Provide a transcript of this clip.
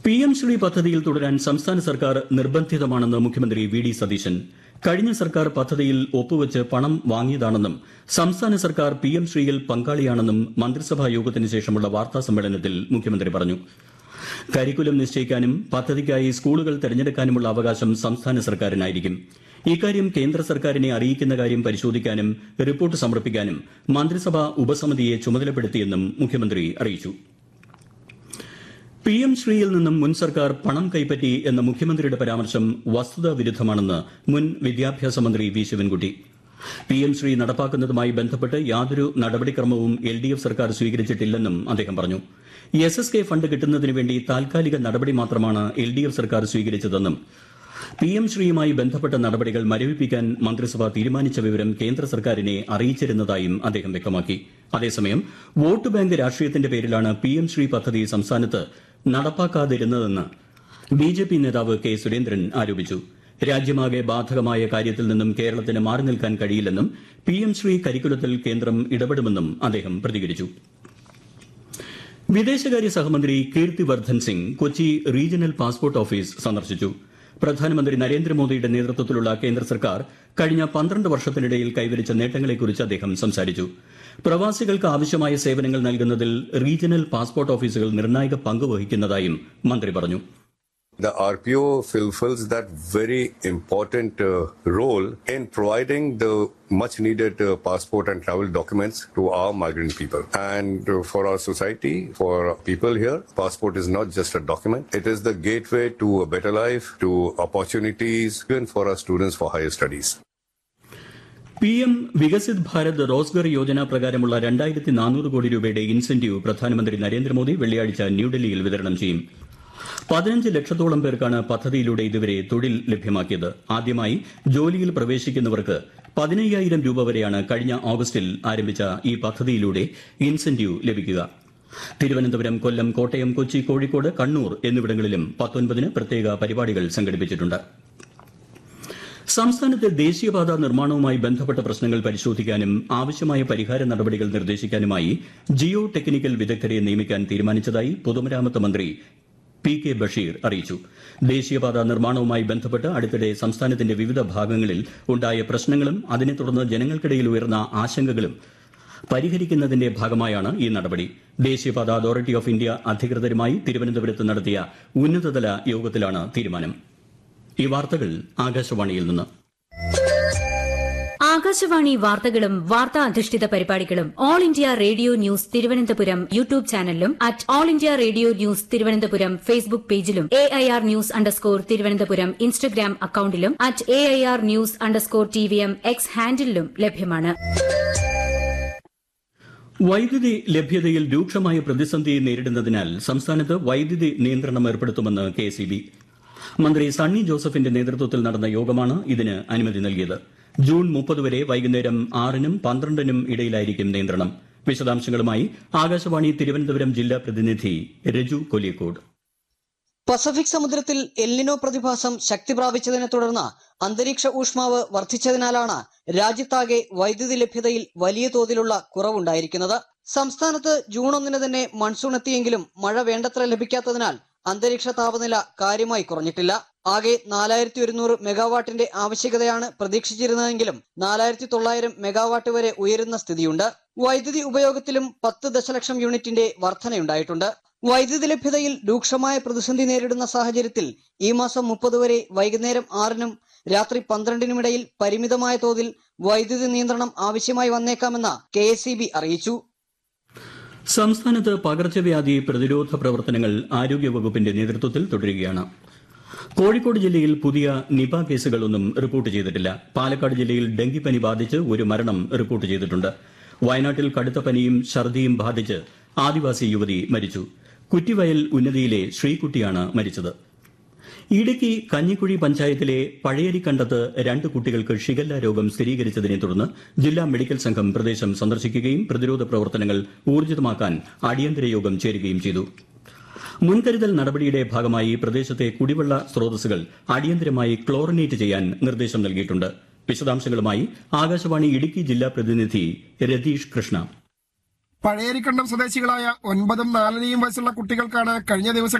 P M Shri പദ്ധതിയിൽ തുടരാൻ സംസ്ഥാന സർക്കാർ നിർബന്ധിതമാണെന്ന് മുഖ്യമന്ത്രി വി ഡി സതീശൻ കഴിഞ്ഞ സർക്കാർ പദ്ധതിയിൽ ഒപ്പുവച്ച് പണം വാങ്ങിയതാണെന്നും സംസ്ഥാന സർക്കാർ പി എം ശ്രീയിൽ പങ്കാളിയാണെന്നും മന്ത്രിസഭാ യോഗത്തിന് ശേഷമുള്ള വാർത്താ സമ്മേളനത്തിൽ മുഖ്യമന്ത്രി പറഞ്ഞു കരിക്കുലം നിശ്ചയിക്കാനും പദ്ധതിക്കായി സ്കൂളുകൾ തെരഞ്ഞെടുക്കാനുമുള്ള അവകാശം സംസ്ഥാന സർക്കാരിനായിരിക്കും ഇക്കാര്യം കേന്ദ്ര സർക്കാരിനെ അറിയിക്കുന്ന കാര്യം പരിശോധിക്കാനും റിപ്പോർട്ട് സമർപ്പിക്കാനും മന്ത്രിസഭാ ഉപസമിതിയെ ചുമതലപ്പെടുത്തിയെന്നും മുഖ്യമന്ത്രി അറിയിച്ചു പി എം ശ്രീയിൽ നിന്നും മുൻ സർക്കാർ പണം കൈപ്പറ്റി എന്ന മുഖ്യമന്ത്രിയുടെ പരാമർശം വസ്തുതാ വിരുദ്ധമാണെന്ന് മുൻ വിദ്യാഭ്യാസ മന്ത്രി V Sivankutty P M Shri നടപ്പാക്കുന്നതുമായി ബന്ധപ്പെട്ട് യാതൊരു നടപടിക്രമവും എൽ ഡി എഫ് സർക്കാർ സ്വീകരിച്ചിട്ടില്ലെന്നും അദ്ദേഹം പറഞ്ഞു എസ് എസ് കെ ഫണ്ട് കിട്ടുന്നതിന് വേണ്ടി താൽക്കാലിക നടപടി മാത്രമാണ് എൽ ഡി എഫ് സർക്കാർ സ്വീകരിച്ചതെന്നും പി എം ശ്രീയുമായി ബന്ധപ്പെട്ട നടപടികൾ മരവിപ്പിക്കാൻ മന്ത്രിസഭ തീരുമാനിച്ച വിവരം കേന്ദ്ര സർക്കാരിനെ അറിയിച്ചിരുന്നതായും അദ്ദേഹം വ്യക്തമാക്കി അതേസമയം വോട്ട് ബാങ്ക് രാഷ്ട്രീയത്തിന്റെ പേരിലാണ് പി എം ശ്രീ പദ്ധതി സംസ്ഥാനത്ത് നടപ്പാക്കാതിരുന്നതെന്ന് ബി ജെ പി നേതാവ് കെ സുരേന്ദ്രൻ ആരോപിച്ചു രാജ്യമാകെ ബാധകമായ കാര്യത്തിൽ നിന്നും കേരളത്തിന് മാറി നിൽക്കാൻ കഴിയില്ലെന്നും പി എം ശ്രീ കരിക്കുലത്തിൽ കേന്ദ്രം ഇടപെടുമെന്നും അദ്ദേഹം പ്രതികരിച്ചു വിദേശകാര്യ സഹമന്ത്രി Kirti Vardhan Singh Kochi regional passport office സന്ദർശിച്ചു പ്രധാനമന്ത്രി നരേന്ദ്രമോദിയുടെ നേതൃത്വത്തിലുള്ള കേന്ദ്ര സർക്കാർ കഴിഞ്ഞ പന്ത്രണ്ട് വർഷത്തിനിടയിൽ കൈവരിച്ച നേട്ടങ്ങളെക്കുറിച്ച് അദ്ദേഹം സംസാരിച്ചു പ്രവാസികൾക്ക് ആവശ്യമായ സേവനങ്ങൾ നൽകുന്നതിൽ റീജിയണൽ പാസ്പോർട്ട് ഓഫീസുകൾ നിർണായക പങ്ക് വഹിക്കുന്നതായും മന്ത്രി പറഞ്ഞു The RPO fulfills that very important uh, role in providing the much needed uh, passport and travel documents to our migrant people. And uh, for our society, for people here, passport is not just a document. It is the gateway to a better life, to opportunities, even for our students for higher studies. P M Viksit Bharat Rozgar Yojana പ്രകാരമുള്ള രണ്ടായിരത്തി നാനൂറ് കോടി രൂപയുടെ incentive പ്രധാനമന്ത്രി നരേന്ദ്രമോദി വെള്ളിയാഴ്ച ന്യൂഡൽഹിയിൽ വിതരണം ചെയ്യും പതിനഞ്ച് ലക്ഷത്തോളം പേർക്കാണ് പദ്ധതിയിലൂടെ ഇതുവരെ തൊഴിൽ ലഭ്യമാക്കിയത് ആദ്യമായി ജോലിയിൽ പ്രവേശിക്കുന്നവർക്ക് പതിനയ്യായിരം രൂപ വരെയാണ് കഴിഞ്ഞ ഓഗസ്റ്റിൽ ആരംഭിച്ച ഈ പദ്ധതിയിലൂടെ ഇൻസെന്റീവ് ലഭിക്കുക തിരുവനന്തപുരം കൊല്ലം കോട്ടയം കൊച്ചി കോഴിക്കോട് കണ്ണൂർ എന്നിവിടങ്ങളിലും പത്തൊൻപതിന് പ്രത്യേക പരിപാടികൾ സംഘടിപ്പിച്ചിട്ടുണ്ട് സംസ്ഥാനത്തെ ദേശീയപാത നിർമ്മാണവുമായി ബന്ധപ്പെട്ട പ്രശ്നങ്ങൾ പരിശോധിക്കാനും ആവശ്യമായ പരിഹാര നടപടികൾ നിർദ്ദേശിക്കാനുമായി ജിയോ ടെക്നിക്കൽ വിദഗ്ധരെ നിയമിക്കാൻ തീരുമാനിച്ചതായി പൊതുമരാമത്ത് മന്ത്രി പി കെ ബഷീർ അറിയിച്ചു ദേശീയപാത നിർമ്മാണവുമായി ബന്ധപ്പെട്ട് അടുത്തിടെ സംസ്ഥാനത്തിന്റെ വിവിധ ഭാഗങ്ങളിൽ ഉണ്ടായ പ്രശ്നങ്ങളും അതിനെ തുടർന്ന് ജനങ്ങൾക്കിടയിൽ ഉയർന്ന ആശങ്കകളും പരിഹരിക്കുന്നതിന്റെ ഭാഗമായാണ് ഈ നടപടി ദേശീയപാത അതോറിറ്റി ഓഫ് ഇന്ത്യ അധികൃതരുമായി തിരുവനന്തപുരത്ത് നടത്തിയ ഉന്നതതല യോഗത്തിലാണ് തീരുമാനം ഈ വാർത്തകൾ ആകാശവാണിയിൽ നിന്ന് ആകാശവാണി വാർത്തകളും വാർത്താ അധിഷ്ഠിത പരിപാടികളും all India radio news Thiruvananthapuram YouTube ചാനലിലും at all India radio news Thiruvananthapuram Facebook പേജിലും A I R news underscore Thiruvananthapuram Instagram അക്കൌണ്ടിലും at A I R news underscore T V M X ഹാൻഡിലും ലഭ്യമാണ് വൈദ്യുതി ലഭ്യതയിൽ രൂക്ഷമായ പ്രതിസന്ധി നേരിടുന്നതിനാൽ സംസ്ഥാനത്ത് വൈദ്യുതി നിയന്ത്രണം ഏർപ്പെടുത്തുമെന്ന് കെ സി ബി മന്ത്രി സണ്ണി ജോസഫിന്റെ നേതൃത്വത്തിൽ നടന്ന യോഗമാണ് ഇതിന് അനുമതി നൽകിയത് ജൂൺ മുപ്പത് വരെ വൈകുന്നേരം ആറിനും പന്ത്രണ്ടിനും ഇടയിലായിരിക്കും നിയന്ത്രണം വിശദാംശങ്ങളുമായി ആകാശവാണി തിരുവനന്തപുരം ജില്ലാ പ്രതിനിധി രജു കൊല്ലിക്കോട് പസഫിക് സമുദ്രത്തിൽ എല്ലിനോ പ്രതിഭാസം ശക്തി പ്രാപിച്ചതിനെ തുടർന്ന് അന്തരീക്ഷ ഊഷ്മാവ് വർദ്ധിച്ചതിനാലാണ് രാജ്യത്താകെ വൈദ്യുതി ലഭ്യതയിൽ വലിയ തോതിലുള്ള കുറവുണ്ടായിരിക്കുന്നത് സംസ്ഥാനത്ത് ജൂൺ ഒന്നിന് തന്നെ മൺസൂൺ എത്തിയെങ്കിലും മഴ വേണ്ടത്ര ലഭിക്കാത്തതിനാൽ അന്തരീക്ഷ താപനില കാര്യമായി കുറഞ്ഞിട്ടില്ല ആകെ നാലായിരത്തി ഒരുന്നൂറ് മെഗാവാട്ടിന്റെ ആവശ്യകതയാണ് പ്രതീക്ഷിച്ചിരുന്നതെങ്കിലും നാലായിരത്തി തൊള്ളായിരം മെഗാവാട്ട് വരെ ഉയരുന്ന സ്ഥിതിയുണ്ട് വൈദ്യുതി ഉപയോഗത്തിലും പത്ത് ദശലക്ഷം യൂണിറ്റിന്റെ വർധനയുണ്ടായിട്ടുണ്ട് വൈദ്യുതി ലഭ്യതയിൽ രൂക്ഷമായ പ്രതിസന്ധി നേരിടുന്ന സാഹചര്യത്തിൽ ഈ മാസം മുപ്പത് വരെ വൈകുന്നേരം ആറിനും രാത്രി പന്ത്രണ്ടിനുമിടയിൽ പരിമിതമായ തോതിൽ വൈദ്യുതി നിയന്ത്രണം ആവശ്യമായി വന്നേക്കാമെന്ന് കെ അറിയിച്ചു സംസ്ഥാനത്ത് പകർച്ചവ്യാധി പ്രതിരോധ പ്രവർത്തനങ്ങൾ ആരോഗ്യവകുപ്പിന്റെ നേതൃത്വത്തിൽ തുടരുകയാണ് കോഴിക്കോട് ജില്ലയിൽ പുതിയ നിപ കേസുകളൊന്നും റിപ്പോർട്ട് ചെയ്തിട്ടില്ല പാലക്കാട് ജില്ലയിൽ ഡെങ്കിപ്പനി ബാധിച്ച് ഒരു മരണം റിപ്പോർട്ട് ചെയ്തിട്ടുണ്ട് വയനാട്ടിൽ കടുത്ത പനിയും ഛർദിയും ബാധിച്ച് ആദിവാസി യുവതി മരിച്ചു കുറ്റിവയൽ ഉന്നതിയിലെ ശ്രീകുട്ടിയാണ് മരിച്ചത് ഇടുക്കി കഞ്ഞിക്കുഴി പഞ്ചായത്തിലെ പഴയരിക്കണ്ടത്ത് രണ്ട് കുട്ടികൾക്ക് ഷിഗല്ല രോഗം സ്ഥിരീകരിച്ചതിനെ തുടർന്ന് ജില്ലാ മെഡിക്കൽ സംഘം പ്രദേശം സന്ദർശിക്കുകയും പ്രതിരോധ പ്രവർത്തനങ്ങൾ ഊർജിതമാക്കാൻ അടിയന്തര യോഗം ചേരുകയും ചെയ്തു മുൻകരുതൽ നടപടിയുടെ ഭാഗമായി പ്രദേശത്തെ കുടിവെള്ള സ്രോതസ്സുകൾ അടിയന്തരമായി ക്ലോറിനേറ്റ് ചെയ്യാൻ നിർദ്ദേശം നൽകിയിട്ടുണ്ട് വിശദാംശങ്ങളുമായി ആകാശവാണി ഇടുക്കി ജില്ലാ പ്രതിനിധി രതീഷ് കൃഷ്ണ പഴയരിക്കണ്ടം സ്വദേശികളായ ഒൻപതും നാലരയും വയസ്സുള്ള കുട്ടികൾക്കാണ് കഴിഞ്ഞ ദിവസം